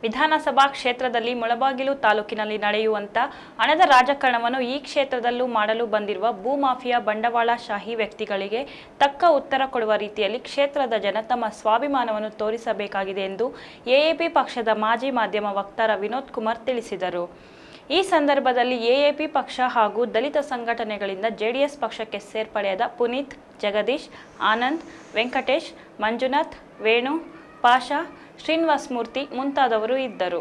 ವಿಧಾನಸಭಾ ಕ್ಷೇತ್ರದಲ್ಲಿ ಮುಳಬಾಗಿಲು ತಾಲೂಕಿನಲ್ಲಿ ನಡೆಯುವಂತ ಹಣದ ರಾಜಕಾರಣವನ್ನು ಈ ಕ್ಷೇತ್ರದಲ್ಲೂ ಮಾಡಲು ಬಂದಿರುವ ಭೂಮಾಫಿಯಾ ಬಂಡವಾಳಶಾಹಿ ವ್ಯಕ್ತಿಗಳಿಗೆ ತಕ್ಕ ಉತ್ತರ ಕೊಡುವ ರೀತಿಯಲ್ಲಿ ಕ್ಷೇತ್ರದ ಜನ ತಮ್ಮ ಸ್ವಾಭಿಮಾನವನ್ನು ತೋರಿಸಬೇಕಾಗಿದೆ ಎಂದು ಎಎಪಿ ಪಕ್ಷದ ಮಾಜಿ ಮಾಧ್ಯಮ ವಕ್ತಾರ ವಿನೋದ್ ಕುಮಾರ್ ತಿಳಿಸಿದರು ಈ ಸಂದರ್ಭದಲ್ಲಿ ಎಎಪಿ ಪಕ್ಷ ಹಾಗೂ ದಲಿತ ಸಂಘಟನೆಗಳಿಂದ ಜೆಡಿಎಸ್ ಪಕ್ಷಕ್ಕೆ ಸೇರ್ಪಡೆಯಾದ ಪುನೀತ್ ಜಗದೀಶ್ ಆನಂದ್ ವೆಂಕಟೇಶ್ ಮಂಜುನಾಥ್ ವೇಣು ಪಾಷಾ ಶ್ರೀನಿವಾಸ್ ಮೂರ್ತಿ ಮುಂತಾದವರು ಇದ್ದರು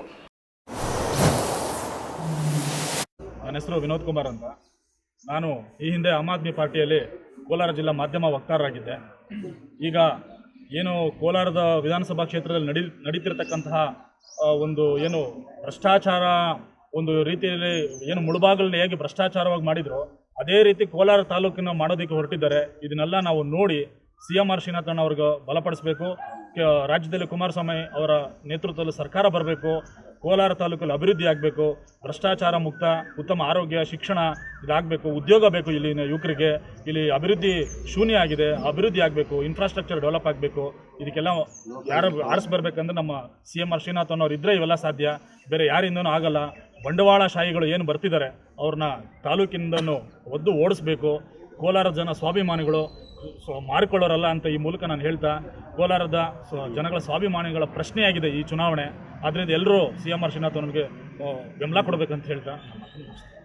ನನ್ನ ಹೆಸರು ವಿನೋದ್ ಕುಮಾರ್ ಅಂತ ನಾನು ಈ ಹಿಂದೆ ಆಮ್ ಆದ್ಮಿ ಪಾರ್ಟಿಯಲ್ಲಿ ಕೋಲಾರ ಜಿಲ್ಲಾ ಮಾಧ್ಯಮ ವಕ್ತಾರರಾಗಿದ್ದೆ ಈಗ ಏನು ಕೋಲಾರದ ವಿಧಾನಸಭಾ ಕ್ಷೇತ್ರದಲ್ಲಿ ನಡಿ ನಡೀತಿರ್ತಕ್ಕಂತಹ ಆ, ಒಂದು ಏನು ಭ್ರಷ್ಟಾಚಾರ ಒಂದು ರೀತಿಯಲ್ಲಿ ಏನು ಮುಳುಬಾಗಲನ್ನ ಹೇಗೆ ಭ್ರಷ್ಟಾಚಾರವಾಗಿ ಮಾಡಿದ್ರು ಅದೇ ರೀತಿ ಕೋಲಾರ ತಾಲೂಕಿನ ಮಾಡೋದಕ್ಕೆ ಹೊರಟಿದ್ದಾರೆ ಇದನ್ನೆಲ್ಲ ನಾವು ನೋಡಿ ಸಿ ಎಂ ಆರ್ ಶ್ರೀನಾಥಣ್ಣ ಅವ್ರಿಗೆ ಬಲಪಡಿಸಬೇಕು ಕ- ರಾಜ್ಯದಲ್ಲಿ ಕುಮಾರಸ್ವಾಮಿ ಅವರ ನೇತೃತ್ವದಲ್ಲಿ ಸರ್ಕಾರ ಬರಬೇಕು ಕೋಲಾರ ತಾಲೂಕಲ್ಲಿ ಅಭಿವೃದ್ಧಿ ಆಗಬೇಕು ಭ್ರಷ್ಟಾಚಾರ ಮುಕ್ತ ಉತ್ತಮ ಆರೋಗ್ಯ ಶಿಕ್ಷಣ ಇದಾಗಬೇಕು ಉದ್ಯೋಗ ಬೇಕು ಇಲ್ಲಿನ ಯುವಕರಿಗೆ ಇಲ್ಲಿ ಅಭಿವೃದ್ಧಿ ಶೂನ್ಯ ಆಗಿದೆ ಅಭಿವೃದ್ಧಿ ಆಗಬೇಕು ಇನ್ಫ್ರಾಸ್ಟ್ರಕ್ಚರ್ ಡೆವಲಪ್ ಆಗಬೇಕು ಇದಕ್ಕೆಲ್ಲ ಯಾರು ಆರಿಸಿ ಬರ್ಬೇಕಂದ್ರೆ ನಮ್ಮ ಸಿ ಎಂ ಆರ್ ಶ್ರೀನಾಥ್ ಅನ್ನೋರು ಇದ್ರೆ ಇವೆಲ್ಲ ಸಾಧ್ಯ ಬೇರೆ ಯಾರಿಂದನೂ ಆಗಲ್ಲ ಬಂಡವಾಳಶಾಹಿಗಳು ಏನು ಬರ್ತಿದ್ದಾರೆ ಅವ್ರನ್ನ ತಾಲೂಕಿನಿಂದನೂ ಒದ್ದು ಓಡಿಸ್ಬೇಕು ಕೋಲಾರ ಜನ ಸ್ವಾಭಿಮಾನಿಗಳು ಸೊ ಮಾರಿಕೊಳ್ಳೋರಲ್ಲ ಅಂತ ಈ ಮೂಲಕ ನಾನು ಹೇಳ್ತಾ ಕೋಲಾರದ ಸೊ ಜನಗಳ ಸ್ವಾಭಿಮಾನಿಗಳ ಪ್ರಶ್ನೆಯಾಗಿದೆ ಈ ಚುನಾವಣೆ ಆದ್ದರಿಂದ ಎಲ್ಲರೂ ಸಿ ಎಂ ಆರ್ ಶ್ರೀನಾಥ್ ಅವನಿಗೆ ಬೆಂಬಲ ಕೊಡಬೇಕಂತ ಹೇಳ್ತಾ